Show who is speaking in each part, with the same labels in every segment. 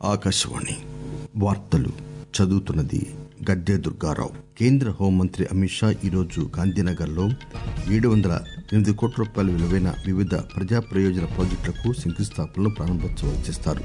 Speaker 1: ఆకాశవాణి వార్తలు చదువుతున్నది గడ్డే దుర్గారావు కేంద్ర హోంమంత్రి అమిత్ షా ఈరోజు గాంధీనగర్లో ఏడు వందల ఎనిమిది కోట్ల రూపాయల విలువైన వివిధ ప్రజా ప్రయోజన ప్రాజెక్టులకు శంకుస్థాపనలు ప్రారంభోత్సవాలు చేస్తారు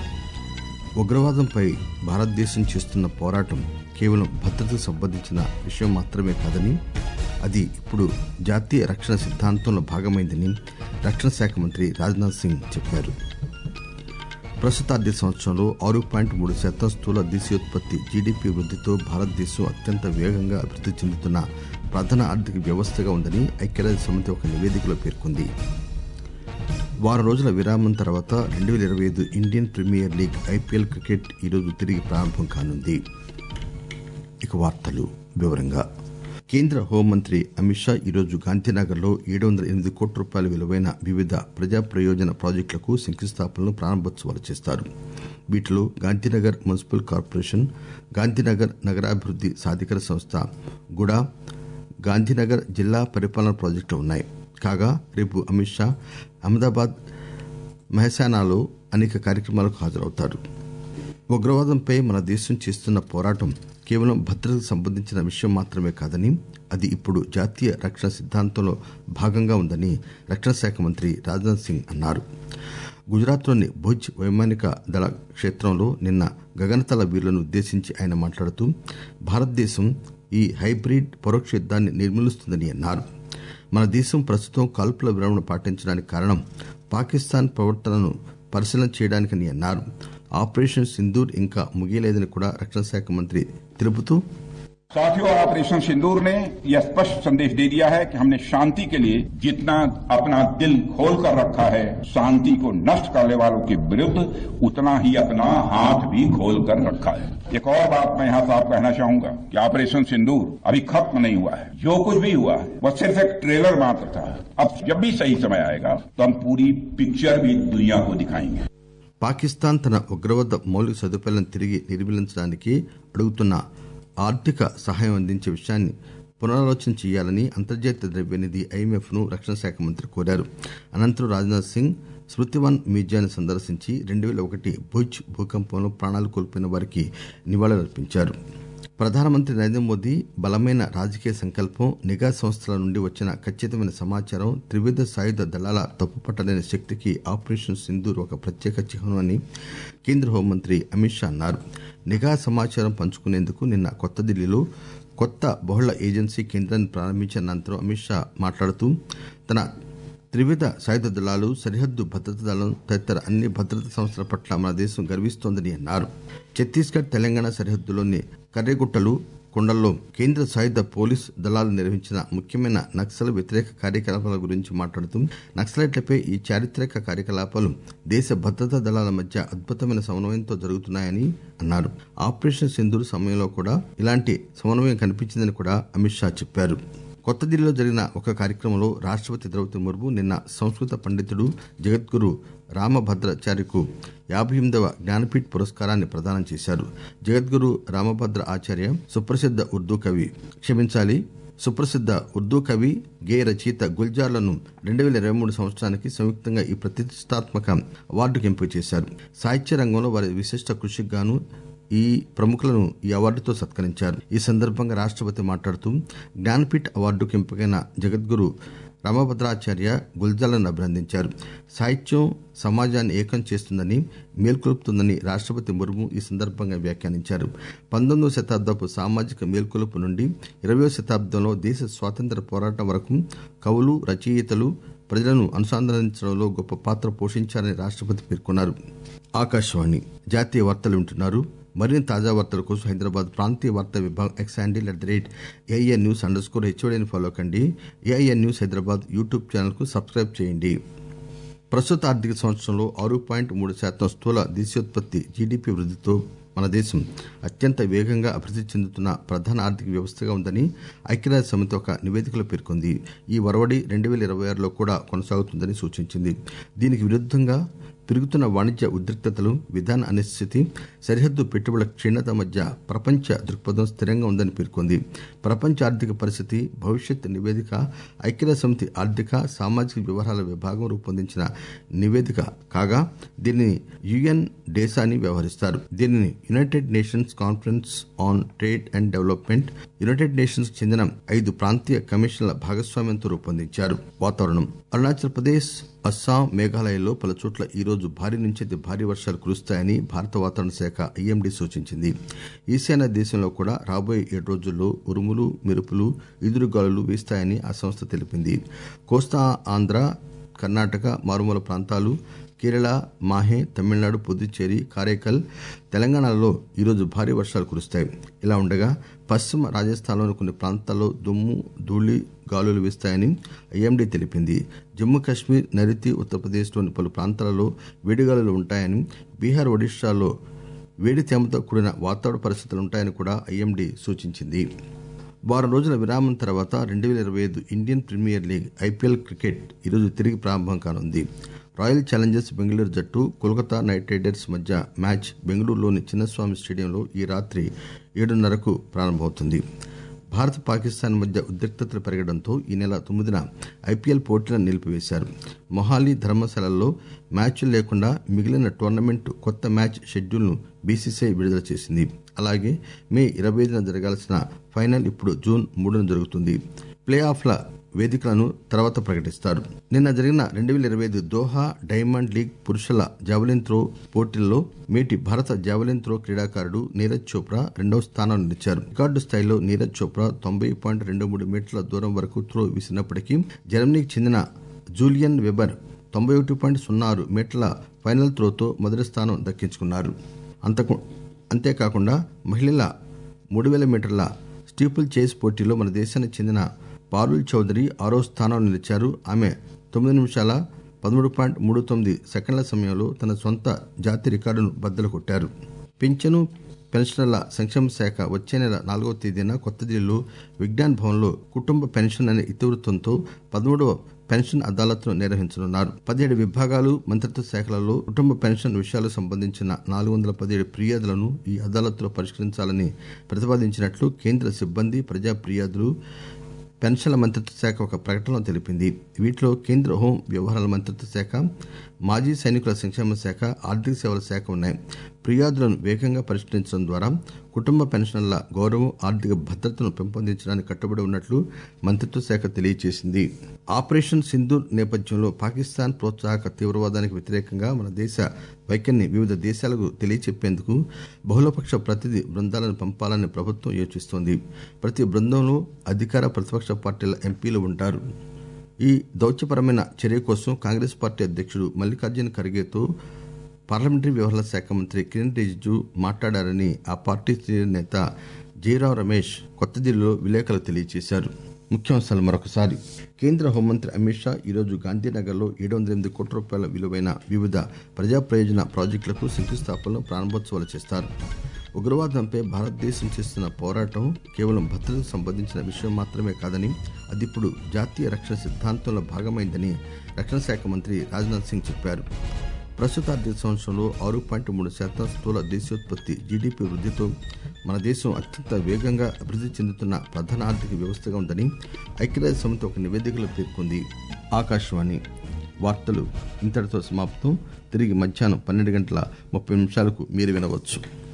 Speaker 1: ఉగ్రవాదంపై భారతదేశం చేస్తున్న పోరాటం కేవలం భద్రతకు సంబంధించిన విషయం మాత్రమే కాదని అది ఇప్పుడు జాతీయ రక్షణ సిద్ధాంతంలో భాగమైందని రక్షణ శాఖ మంత్రి రాజ్నాథ్ సింగ్ చెప్పారు ప్రస్తుత ఆర్థిక సంవత్సరంలో ఆరు పాయింట్ మూడు శాతం స్థూల దేశీయోత్పత్తి జీడీపీ వృద్ధితో భారతదేశం అత్యంత వేగంగా అభివృద్ధి చెందుతున్న ప్రధాన ఆర్థిక వ్యవస్థగా ఉందని ఐక్యరాజ్య సమితి ఒక నివేదికలో పేర్కొంది వారం రోజుల విరామం తర్వాత రెండు వేల ఇరవై ఐదు Indian premier league IPL cricket ఈరోజు తిరిగి ప్రారంభం కానుంది ఇక వార్తలు వివరంగా కేంద్ర హోంమంత్రి అమిత్ షా ఈరోజు గాంధీనగర్లో ఏడు వందల ఎనిమిది కోట్ల రూపాయల విలువైన వివిధ ప్రజా ప్రయోజన ప్రాజెక్టులకు శంకుస్థాపనలు ప్రారంభోత్సవాలు చేస్తారు వీటిలో గాంధీనగర్ మున్సిపల్ కార్పొరేషన్ గాంధీనగర్ నగరాభివృద్ధి సాధికార సంస్థ గుడా గాంధీనగర్ జిల్లా పరిపాలన ప్రాజెక్టులు ఉన్నాయి కాగా రేపు అమిత్ షా అహ్మదాబాద్ మెహసానాలో అనేక కార్యక్రమాలకు హాజరవుతారు ఉగ్రవాదంపై మన దేశం చేస్తున్న పోరాటం కేవలం భద్రతకు సంబంధించిన విషయం మాత్రమే కాదని అది ఇప్పుడు జాతీయ రక్షణ సిద్ధాంతంలో భాగంగా ఉందని రక్షణ శాఖ మంత్రి రాజ్నాథ్ సింగ్ అన్నారు గుజరాత్లోని భుజ్ వైమానిక దళ క్షేత్రంలో నిన్న గగనతల వీరులను ఉద్దేశించి ఆయన మాట్లాడుతూ భారతదేశం ఈ హైబ్రిడ్ పరోక్ష యుద్దాన్ని నిర్మూలిస్తుందని అన్నారు మన దేశం ప్రస్తుతం కాల్పుల విరమణ పాటించడానికి కారణం పాకిస్తాన్ ప్రవర్తనను పరిశీలన చేయడానికని అన్నారు ఆపరేషన్ సింధూర్ ఇంకా ముగియలేదని కూడా రక్షణ శాఖ మంత్రి తెలుపుతూ
Speaker 2: साथियों ऑपरेशन सिंदूर ने यह स्पष्ट संदेश दे दिया है कि हमने शांति के लिए जितना अपना दिल खोल कर रखा है शांति को नष्ट करने वालों के विरुद्ध उतना ही अपना हाथ भी खोल कर रखा है एक और बात मैं यहाँ साफ कहना चाहूंगा कि ऑपरेशन सिंदूर अभी खत्म नहीं हुआ है जो कुछ भी हुआ है वह सिर्फ एक ट्रेलर मात्र था अब जब भी सही समय आएगा तो हम पूरी पिक्चर भी दुनिया को दिखाएंगे
Speaker 1: పాకిస్తాన్ తన ఉగ్రవాద మౌలిక సదుపాయాలను తిరిగి నిర్మూలించడానికి అడుగుతున్న ఆర్థిక సహాయం అందించే విషయాన్ని పునరాలోచన చేయాలని అంతర్జాతీయ ద్రవ్యనిధి ఐఎంఎఫ్ ను రక్షణ శాఖ మంత్రి కోరారు అనంతరం రాజ్నాథ్ సింగ్ స్మృతివన్ మ్యూజియాన్ని సందర్శించి రెండు వేల ఒకటి భుజ్ భూకంపంలో ప్రాణాలు కోల్పోయిన వారికి నివాళులర్పించారు ప్రధానమంత్రి నరేంద్ర మోదీ బలమైన రాజకీయ సంకల్పం నిఘా సంస్థల నుండి వచ్చిన ఖచ్చితమైన సమాచారం త్రివిధ సాయుధ దళాల తప్పుపట్టలేని శక్తికి ఆపరేషన్ సింధూర్ ఒక ప్రత్యేక చిహ్నం అని కేంద్ర హోంమంత్రి అమిత్ షా అన్నారు నిఘా సమాచారం పంచుకునేందుకు నిన్న కొత్త ఢిల్లీలో కొత్త బహుళ ఏజెన్సీ కేంద్రాన్ని ప్రారంభించిన అనంతరం అమిత్ షా మాట్లాడుతూ తన త్రివిధ సాయుధ దళాలు సరిహద్దు భద్రతా దళం తదితర అన్ని భద్రతా సంస్థల పట్ల మన దేశం గర్విస్తోందని అన్నారు ఛత్తీస్గఢ్ తెలంగాణ సరిహద్దులోని కర్రెగుట్టలు కొండల్లో కేంద్ర సాయుధ పోలీస్ దళాలు నిర్వహించిన ముఖ్యమైన నక్సల్ వ్యతిరేక కార్యకలాపాల గురించి మాట్లాడుతూ నక్సలైట్లపై ఈ చారిత్రక కార్యకలాపాలు దేశ భద్రతా దళాల మధ్య అద్భుతమైన సమన్వయంతో జరుగుతున్నాయని అన్నారు ఆపరేషన్ సింధూర్ సమయంలో కూడా ఇలాంటి సమన్వయం కనిపించిందని కూడా అమిత్ షా చెప్పారు కొత్త ఢిల్లీలో జరిగిన ఒక కార్యక్రమంలో రాష్టపతి ద్రౌపది ముర్ము నిన్న సంస్కృత పండితుడు జగద్గురు రామభద్రాచార్యకు యాభై ఎనిమిదవ జ్ఞానపీఠ్ పురస్కారాన్ని ప్రదానం చేశారు జగద్గురు రామభద్ర ఆచార్య సుప్రసిద్ధ ఉర్దూ కవి క్షమించాలి సుప్రసిద్ధ ఉర్దూ కవి గేయ రచయిత గుల్జార్లను రెండు వేల ఇరవై మూడు సంవత్సరానికి సంయుక్తంగా ఈ ప్రతిష్టాత్మక అవార్డుకు ఎంపిక చేశారు సాహిత్య రంగంలో వారి విశిష్ట కృషికి గాను ఈ ప్రముఖులను ఈ అవార్డుతో సత్కరించారు ఈ సందర్భంగా రాష్టపతి మాట్లాడుతూ జ్ఞానపీఠ్ అవార్డుకు ఎంపికైన జగద్గురు రామభద్రాచార్య గుల్జాలను అభినందించారు సాహిత్యం సమాజాన్ని ఏకం చేస్తుందని మేల్కొల్పుతుందని రాష్టపతి ముర్ము ఈ సందర్భంగా వ్యాఖ్యానించారు పంతొమ్మిదవ శతాబ్దపు సామాజిక మేల్కొలుపు నుండి ఇరవయో శతాబ్దంలో దేశ స్వాతంత్ర పోరాటం వరకు కవులు రచయితలు ప్రజలను అనుసంధానించడంలో గొప్ప పాత్ర పోషించారని రాష్టపతి పేర్కొన్నారు ఆకాశవాణి జాతీయ వార్తలు వింటున్నారు మరిన్ని తాజా వార్తల కోసం హైదరాబాద్ ప్రాంతీయ వార్తా విభాగం X handle at the rate AIR news underscore హెచ్ఓడిని ఫాలో కండి AIR news Hyderabad YouTube channel కు సబ్స్క్రైబ్ చేయండి ప్రస్తుత ఆర్థిక సంవత్సరంలో ఆరు పాయింట్ మూడు శాతం స్థూల దేశీయోత్పత్తి జీడీపీ వృద్ధితో మన దేశం అత్యంత వేగంగా అభివృద్ధి చెందుతున్న ప్రధాన ఆర్థిక వ్యవస్థగా ఉందని ఐక్యరాజ్య సమితి ఒక నివేదికలో పేర్కొంది ఈ ఒరవడి రెండు వేల ఇరవై ఆరులో కూడా కొనసాగుతుందని సూచించింది దీనికి విరుద్దంగా పెరుగుతున్న వాణిజ్య ఉద్రిక్తతలు విధాన అనిశ్చితి సరిహద్దు పెట్టుబడుల క్షీణత మధ్య ప్రపంచ దృక్పథం స్థిరంగా ఉందని పేర్కొంది ప్రపంచ ఆర్థిక పరిస్థితి భవిష్యత్ నివేదిక ఐక్యరాజ్య సమితి ఆర్థిక సామాజిక వ్యవహారాల విభాగం రూపొందించిన నివేదిక కాగా దీనిని యుఎన్ డేసాని వ్యవహరిస్తారు దీనిని United Nations conference on trade and development United Nations చెందిన ఐదు ప్రాంతీయ కమిషన్ల భాగస్వామ్యంతో రూపొందించారు వాతావరణం అరుణాచల్ ప్రదేశ్ అస్సాం మేఘాలయలో పలు చోట్ల ఈ రోజు భారీ నుంచి అతి భారీ వర్షాలు కురుస్తాయని భారత వాతావరణ శాఖ ఐఎండీ సూచించింది ఈశాన్య దేశంలో కూడా రాబోయే ఏడు రోజుల్లో ఉరుములు మెరుపులు ఈదురుగాలులు వీస్తాయని ఆ సంస్థ తెలిపింది కోస్తా ఆంధ్ర కర్ణాటక మారుమూల ప్రాంతాలు కేరళ మాహే తమిళనాడు పుదుచ్చేరి కారైకల్ తెలంగాణలో ఈరోజు భారీ వర్షాలు కురుస్తాయి ఇలా ఉండగా పశ్చిమ రాజస్థాన్లోని కొన్ని ప్రాంతాల్లో దుమ్ము ధూళి గాలులు వీస్తాయని ఐఎండీ తెలిపింది జమ్మూ కాశ్మీర్ నైరుతి ఉత్తరప్రదేశ్లోని పలు ప్రాంతాలలో వేడిగాలులు ఉంటాయని బీహార్ ఒడిశాలో వేడి తేమతో కూడిన వాతావరణ పరిస్థితులు ఉంటాయని కూడా ఐఎండీ సూచించింది వారం రోజుల విరామం తర్వాత రెండు వేల ఇరవై ఐదు Indian premier league IPL cricket ఈరోజు తిరిగి ప్రారంభం కానుంది రాయల్ ఛాలెంజర్స్ బెంగళూరు జట్టు కోల్కతా నైట్ రైడర్స్ మధ్య మ్యాచ్ బెంగళూరులోని చిన్నస్వామి స్టేడియంలో ఈ రాత్రి ఏడున్నరకు ప్రారంభమవుతుంది భారత్ పాకిస్తాన్ మధ్య ఉద్రిక్తతలు పెరగడంతో ఈ నెల తొమ్మిదిన ఐపీఎల్ పోటీలను నిలిపివేశారు మొహాలీ ధర్మశాలల్లో మ్యాచ్లు లేకుండా మిగిలిన టోర్నమెంట్ కొత్త మ్యాచ్ షెడ్యూల్ను బీసీసీఐ విడుదల చేసింది అలాగే మే ఇరవై ఐదున జరగాల్సిన ఫైనల్ ఇప్పుడు జూన్ మూడున జరుగుతుంది ప్లే ఆఫ్ల వేదికలను తర్వాత ప్రకటిస్తారు నిన్న జరిగిన రెండు వేల ఇరవై ఐదు దోహా డైమండ్ లీగ్ పురుషుల జావలిన్ త్రో పోటీల్లో మేటి భారత జావలిన్ త్రో క్రీడాకారుడు నీరజ్ చోప్రా రెండవ స్థానంలో నిలిచారు రికార్డు స్థాయిలో నీరజ్ చోప్రా తొంభై పాయింట్ రెండు మూడు మీటర్ల దూరం వరకు త్రో విసిరినప్పటికీ జర్మనీకి చెందిన జూలియన్ వెబర్ తొంభై ఒకటి పాయింట్ సున్నా ఆరు మీటర్ల ఫైనల్ త్రోతో మొదటి స్థానం దక్కించుకున్నారు అంతకు అంతేకాకుండా మహిళల మూడు వేల మీటర్ల స్టీపుల్ చేస్ పోటీలో మన దేశానికి చెందిన పారుల్ చౌదరి ఆరో స్థానంలో నిలిచారు ఆమె తొమ్మిది నిమిషాల పదమూడు పాయింట్ మూడు తొమ్మిది సెకండ్ల సమయంలో తన సొంత జాతి రికార్డును బద్దలు కొట్టారు పింఛను పెన్షనర్ల సంక్షేమ శాఖ వచ్చే నెల నాలుగవ తేదీన కొత్త ఢిల్లీలో విజ్ఞాన్ భవన్లో కుటుంబ పెన్షన్ అనే ఇతివృత్తంతో పదమూడవ పెన్షన్ అదాలత్ను నిర్వహించనున్నారు పదిహేడు విభాగాలు మంత్రిత్వ శాఖలలో కుటుంబ పెన్షన్ విషయాలకు సంబంధించిన నాలుగు వందల పదిహేడు ఫిర్యాదులను ఈ అదాలత్లో పరిష్కరించాలని ప్రతిపాదించినట్లు కేంద్ర సిబ్బంది ప్రజా ఫిర్యాదులు పెన్షన్ల మంత్రిత్వ శాఖ ఒక ప్రకటనలో తెలిపింది వీటిలో కేంద్ర హోం వ్యవహారాల మంత్రిత్వ శాఖ మాజీ సైనికుల సంక్షేమ శాఖ ఆర్థిక సేవల శాఖ ఉన్నాయి ఫిర్యాదులను వేగంగా పరిష్కరించడం ద్వారా కుటుంబ పెన్షన్ల గౌరవం ఆర్థిక భద్రతను పెంపొందించడానికి కట్టుబడి ఉన్నట్లు మంత్రిత్వ శాఖ తెలియజేసింది ఆపరేషన్ సింధూర్ నేపథ్యంలో పాకిస్తాన్ ప్రోత్సాహక తీవ్రవాదానికి వ్యతిరేకంగా మన దేశ వైఖరిని వివిధ దేశాలకు తెలియచెప్పేందుకు బహుళపక్ష ప్రతినిధి బృందాలను పంపాలని ప్రభుత్వం యోచిస్తోంది ప్రతి బృందంలో అధికార ప్రతిపక్ష పార్టీల ఎంపీలు ఉంటారు ఈ దౌత్యపరమైన చర్య కోసం కాంగ్రెస్ పార్టీ అధ్యక్షుడు మల్లికార్జున ఖర్గేతో పార్లమెంటరీ వ్యవహారాల శాఖ మంత్రి కిరణ్ రిజిజు మాట్లాడారని ఆ పార్టీ సీనియర్ నేత జయరాం రమేష్ కొత్త ఢిల్లీలో విలేకరులు తెలియజేశారు ముఖ్యాంశాలు మరొకసారి కేంద్ర హోంమంత్రి అమిత్ షా ఈరోజు గాంధీనగర్లో ఏడు వందల ఎనిమిది కోట్ల రూపాయల విలువైన వివిధ ప్రజా ప్రయోజన ప్రాజెక్టులకు శంకుస్థాపనలు ప్రారంభోత్సవాలు చేస్తారు ఉగ్రవాదంపై భారతదేశం చేస్తున్న పోరాటం కేవలం భద్రతకు సంబంధించిన విషయం మాత్రమే కాదని అది ఇప్పుడు జాతీయ రక్షణ సిద్ధాంతంలో భాగమైందని రక్షణ శాఖ మంత్రి రాజ్నాథ్ సింగ్ చెప్పారు ప్రస్తుత ఆర్థిక సంవత్సరంలో ఆరు పాయింట్ మూడు శాతం స్థూల దేశీయోత్పత్తి జీడీపీ వృద్ధితో మన దేశం అత్యంత వేగంగా అభివృద్ధి చెందుతున్న ప్రధాన ఆర్థిక వ్యవస్థగా ఉందని ఐక్యరాజ్య సమితి ఒక నివేదికలో పేర్కొంది ఆకాశవాణి వార్తలు ఇంతటితో సమాప్తం తిరిగి మధ్యాహ్నం పన్నెండు గంటల ముప్పై నిమిషాలకు మీరు వినవచ్చు